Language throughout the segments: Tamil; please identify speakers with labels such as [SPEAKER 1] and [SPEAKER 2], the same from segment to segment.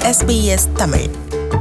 [SPEAKER 1] SBS தமிழ்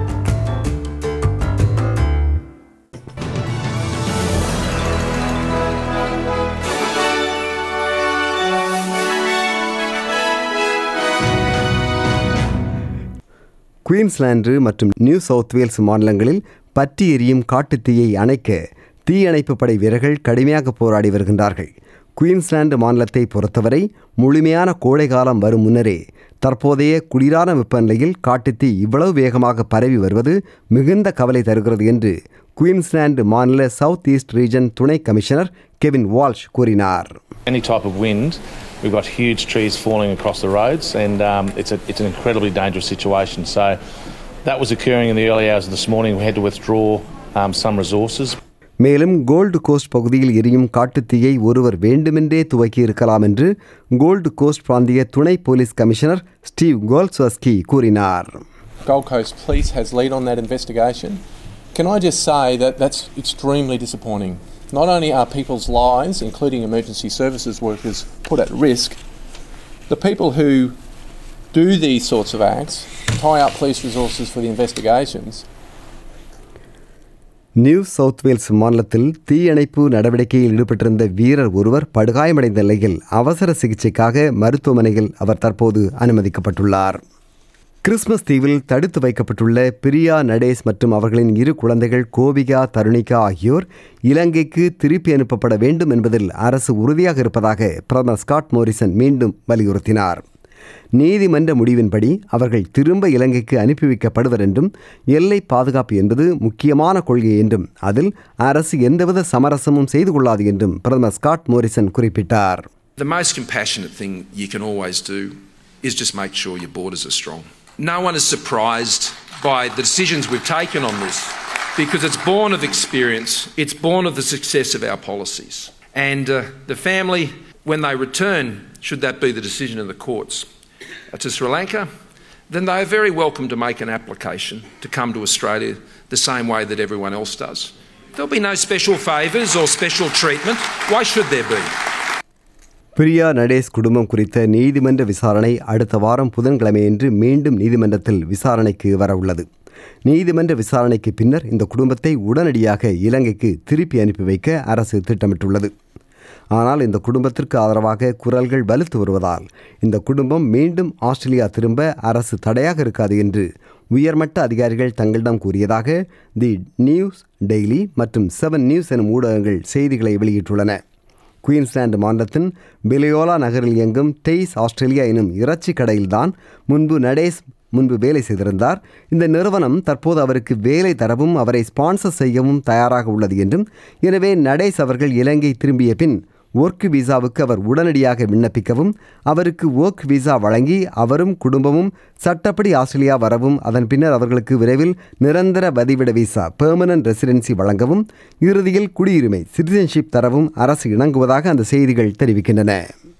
[SPEAKER 2] குயின்ஸ்லாந்து மற்றும் நியூ சவுத் வேல்ஸ் மாநிலங்களில் பற்றி எரியும் காட்டுத் தீயை அணைக்க தீயணைப்பு படை வீரர்கள் கடுமையாக போராடி வருகின்றார்கள் குயின்ஸ்லாந்து மாநிலத்தை பொறுத்தவரை முழுமையான கோடை காலம் வரும் முன்னரே தற்போதைய குளிரான வெப்பநிலையில் காட்டுத்தீ இவ்வளவு வேகமாக பரவி வருவது மிகுந்த கவலை தருகிறது என்று குயின்ஸ்லாந்து மாநில சவுத் ஈஸ்ட் ரீஜன் துணை கமிஷனர் கெவின் வால்ஷ் கூறினார்
[SPEAKER 3] Any type of wind, we've got huge trees falling across the roads, and um, it's, a, it's an incredibly dangerous situation. So that was occurring in the early hours of this morning. We had to withdraw um, some resources.
[SPEAKER 2] மேலும் கோல்டு கோஸ்ட் பகுதியில் எரியும் காட்டுத்தீயை ஒருவர் வேண்டுமென்றே துவக்கி இருக்கலாம் என்று கோல்டு கோஸ்ட் பிராந்திய துணை போலீஸ் கமிஷனர் ஸ்டீவ் கோல்ஸ்வஸ்கி கூறினார்
[SPEAKER 4] Gold Coast Police has lead on that investigation. Can I just say that that's extremely disappointing. Not only are people's lives, including emergency services workers, put at risk, the people who do these sorts of acts tie up police resources for the investigations.
[SPEAKER 2] New South Wales மாநிலத்தில் தீயணைப்பு நடவடிக்கையில் ஈடுபட்டிருந்த வீரர் ஒருவர் படுகாயமடைந்த நிலையில் அவசர சிகிச்சைக்காக மருத்துவமனையில் அவர் தற்போது அனுமதிக்கப்பட்டுள்ளார் கிறிஸ்மஸ் தீவில் தடுத்து வைக்கப்பட்டுள்ள பிரியா நடேஸ் மற்றும் அவர்களின் இரு குழந்தைகள் கோபிகா தருணிகா ஆகியோர் இலங்கைக்கு திருப்பி அனுப்பப்பட வேண்டும் என்பதில் அரசு உறுதியாக இருப்பதாக பிரதமர் ஸ்காட் மோரிசன் மீண்டும் வலியுறுத்தினார் நீதிமன்ற முடிவின்படி அவர்கள் திரும்ப இலங்கைக்கு அனுப்பி வைக்கப்படுவர் என்றும் எல்லை பாதுகாப்பு என்பது முக்கியமான கொள்கை என்றும் அதில் அரசு எந்தவித சமரசமும் செய்து கொள்ளாது என்றும் பிரதமர் ஸ்காட் மோரிசன் குறிப்பிட்டார்
[SPEAKER 5] The most compassionate thing you can always do is just make sure your borders are strong. No one is surprised by the decisions we've taken on this because it's born of experience, it's born of the success of our policies. And uh, the family, when they return, should that be the decision of the courts, uh, to Sri Lanka, then they are very welcome to make an application to come to Australia the same way that everyone else does. There'll be no special favours or special treatment. Why should there be?
[SPEAKER 2] Priya Nades குடும்பம் குறித்த நீதிமன்ற விசாரணை அடுத்த வாரம் புதன்கிழமையன்று மீண்டும் நீதிமன்றத்தில் விசாரணைக்கு வரவுள்ளது நீதிமன்ற விசாரணைக்கு பின்னர் இந்த குடும்பத்தை உடனடியாக இலங்கைக்கு திருப்பி அனுப்பி வைக்க அரசு திட்டமிட்டுள்ளது ஆனால் இந்த குடும்பத்திற்கு ஆதரவாக குரல்கள் வலுத்து வருவதால் இந்த குடும்பம் மீண்டும் ஆஸ்திரேலியா திரும்ப அரசு தடையாக இருக்காது என்று உயர்மட்ட அதிகாரிகள் தங்களிடம் கூறியதாக தி நியூஸ் டெய்லி மற்றும் செவன் நியூஸ் எனும் ஊடகங்கள் செய்திகளை வெளியிட்டுள்ளன குயின்ஸ்லாந்து மாநிலத்தின் பிலியோலா நகரில் இயங்கும் டெய்ஸ் ஆஸ்திரேலியா எனும் இறைச்சி கடையில்தான் முன்பு நடேஸ் முன்பு வேலை செய்திருந்தார் இந்த நிறுவனம் தற்போது அவருக்கு வேலை தரவும் அவரை ஸ்பான்சர் செய்யவும் தயாராக உள்ளது என்றும் எனவே நடேஸ் அவர்கள் இலங்கை திரும்பிய பின் ஒர்க் விசாவுக்கு அவர் உடனடியாக விண்ணப்பிக்கவும் அவருக்கு ஒர்க் விசா வழங்கி அவரும் குடும்பமும் சட்டப்படி ஆஸ்திரேலியா வரவும் அதன் பின்னர் அவர்களுக்கு விரைவில் நிரந்தர வதிவிட விசா பெர்மனன்ட் ரெசிடென்சி வழங்கவும் இறுதியில் குடியுரிமை சிட்டிசன்ஷிப் தரவும் அரசு இணங்குவதாக அந்த செய்திகள் தெரிவிக்கின்றன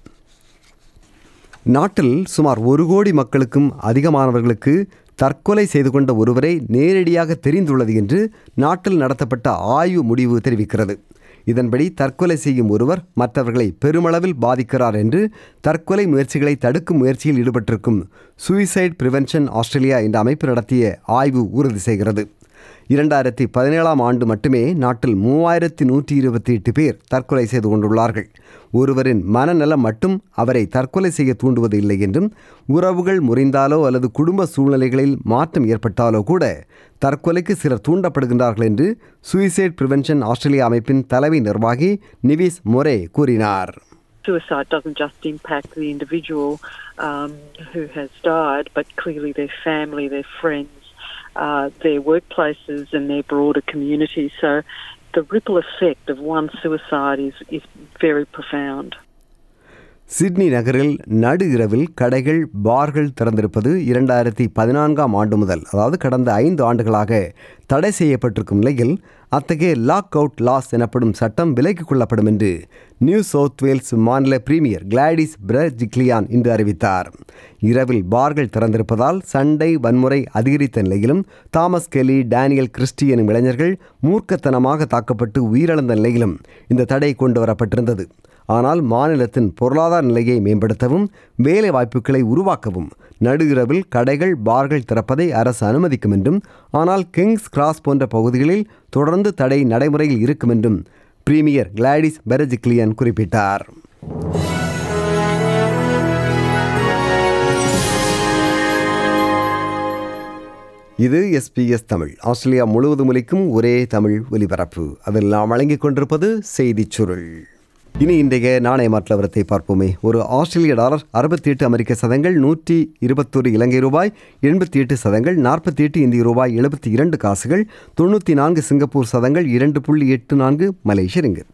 [SPEAKER 2] நாட்டில் சுமார் ஒரு கோடி மக்களுக்கும் அதிகமானவர்களுக்கு தற்கொலை செய்து கொண்ட ஒருவரை நேரடியாக தெரிந்துள்ளது என்று நாட்டில் நடத்தப்பட்ட ஆய்வு முடிவு தெரிவிக்கிறது இதன்படி தற்கொலை செய்யும் ஒருவர் மற்றவர்களை பெருமளவில் பாதிக்கிறார் என்று தற்கொலை முயற்சிகளை தடுக்கும் முயற்சியில் ஈடுபட்டிருக்கும் சூசைட் பிரிவென்ஷன் ஆஸ்திரேலியா என்ற அமைப்பு நடத்திய ஆய்வு உறுதி செய்கிறது இரண்டாயிரத்தி பதினேழாம் ஆண்டு மட்டுமே நாட்டில் மூவாயிரத்தி நூற்றி இருபத்தி எட்டு பேர் தற்கொலை செய்து கொண்டுள்ளார்கள் ஒருவரின் மனநலம் மட்டும் அவரை தற்கொலை செய்ய தூண்டுவது இல்லை என்றும் உறவுகள் முறிந்தாலோ அல்லது குடும்ப சூழ்நிலைகளில் மாற்றம் ஏற்பட்டாலோ கூட தற்கொலைக்கு சிலர் தூண்டப்படுகின்றார்கள் என்று சூசைட் பிரிவென்ஷன் ஆஸ்திரேலியா அமைப்பின் தலைமை நிர்வாகி நிவிஸ் மொரே கூறினார்
[SPEAKER 6] Suicide doesn't just impact the individual um, who has died, but clearly their family, their friends, uh, their workplaces, and their broader community. So the ripple effect of one suicide is, is very profound.
[SPEAKER 2] Sydney நகரில் நடு இரவில் கடைகள் பார்கள் திறந்திருப்பது இரண்டாயிரத்தி பதினான்காம் ஆண்டு முதல் அதாவது கடந்த ஐந்து ஆண்டுகளாக தடை செய்யப்பட்டிருக்கும் நிலையில் அத்தகைய லாக் அவுட் லாஸ் எனப்படும் சட்டம் விலக்கிக் கொள்ளப்படும் என்று நியூ சவுத் வேல்ஸ் மாநில பிரீமியர் கிளாடிஸ் பிரஜிக்லியான் இன்று அறிவித்தார் இரவில் பார்கள் திறந்திருப்பதால் சண்டை வன்முறை அதிகரித்த நிலையிலும் தாமஸ் கெலி டேனியல் கிறிஸ்டி எனும் இளைஞர்கள் மூர்க்கத்தனமாக தாக்கப்பட்டு உயிரிழந்த நிலையிலும் இந்த தடை கொண்டு வரப்பட்டிருந்தது ஆனால் மாநிலத்தின் பொருளாதார நிலையை மேம்படுத்தவும் வேலை வாய்ப்புகளை உருவாக்கவும் நடுஇரவில் கடைகள் பார்கள் திறப்பதை அரசு அனுமதிக்கும் என்றும் ஆனால் கிங்ஸ் கிராஸ் போன்ற பகுதிகளில் தொடர்ந்து தடை நடைமுறையில் இருக்கும் என்றும் பிரீமியர் கிளாடிஸ் பெரஜிக்லியன் குறிப்பிட்டார் இது எஸ்பிஎஸ் தமிழ் ஆஸ்திரேலியா முழுவதும் ஒலிக்கும் ஒரே தமிழ் ஒலிபரப்பு அதில் நாம் வழங்கிக் கொண்டிருப்பது செய்திச் சுருள் இனி இன்றைய நாணய மாற்றவரத்தை பார்ப்போமே ஒரு ஆஸ்திரேலிய டாலர் அறுபத்தி எட்டு அமெரிக்க சதங்கள் நூற்றி இருபத்தொரு இலங்கை ரூபாய் எண்பத்தி எட்டு சதங்கள் நாற்பத்தி எட்டு இந்திய ரூபாய் எழுபத்தி இரண்டு காசுகள் தொண்ணூற்றி நான்கு சிங்கப்பூர் சதங்கள் இரண்டு புள்ளி எட்டு நான்கு மலேசிய ரிங்கித்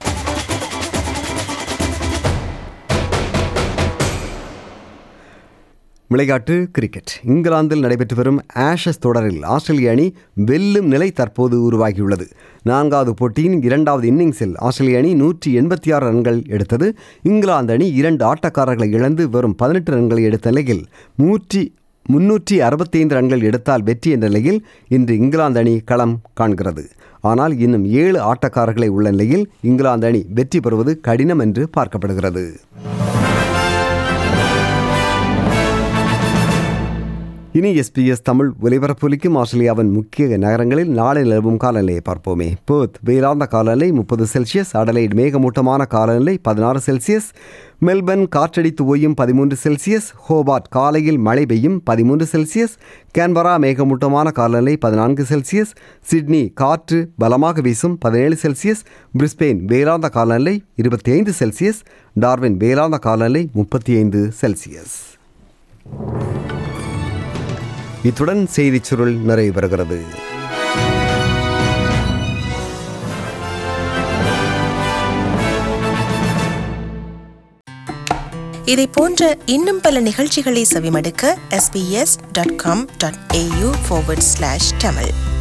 [SPEAKER 2] விளையாட்டு கிரிக்கெட் இங்கிலாந்தில் நடைபெற்று வரும் ஆஷஸ் தொடரில் ஆஸ்திரேலிய அணி வெல்லும் நிலை தற்போது உருவாகியுள்ளது நான்காவது போட்டியின் இரண்டாவது இன்னிங்ஸில் ஆஸ்திரேலிய அணி நூற்றி எண்பத்தி ஆறு ரன்கள் எடுத்தது இங்கிலாந்து அணி இரண்டு ஆட்டக்காரர்களை இழந்து வெறும் பதினெட்டு ரன்களை எடுத்த நிலையில் நூற்றி முன்னூற்றி அறுபத்தைந்து ரன்கள் எடுத்தால் வெற்றி என்ற நிலையில் இன்று இங்கிலாந்து அணி களம் காண்கிறது ஆனால் இன்னும் ஏழு ஆட்டக்காரர்களை உள்ள நிலையில் இங்கிலாந்து அணி வெற்றி பெறுவது கடினம் என்று பார்க்கப்படுகிறது இனி எஸ்பிஎஸ் தமிழ் ஒலிபரப்பொலிக்கும் ஆஸ்திரேலியாவின் முக்கிய நகரங்களில் நாளை நிலவும் காலநிலையை பார்ப்போமே பேர்த் வெயிலார்ந்த காலநிலை முப்பது செல்சியஸ் அடலைட் மேகமூட்டமான காலநிலை பதினாறு செல்சியஸ் மெல்பர்ன் காற்றடித்து ஓயும் பதிமூன்று செல்சியஸ் ஹோபார்ட் காலையில் மழை பெய்யும் பதிமூன்று செல்சியஸ் கேன்பரா மேகமூட்டமான காலநிலை பதினான்கு செல்சியஸ் சிட்னி காற்று பலமாக வீசும் பதினேழு செல்சியஸ் பிரிஸ்பெயின் வேளாந்த காலநிலை இருபத்தி ஐந்து செல்சியஸ் டார்வின் வேளாந்த காலநிலை முப்பத்தி ஐந்து செல்சியஸ் இத்துடன் செய்திச் சுருள் நிறைவு பெறுகிறது
[SPEAKER 1] இதை போன்ற இன்னும் பல நிகழ்ச்சிகளை செவிமடுக்க sbs.com.au forward slash tamil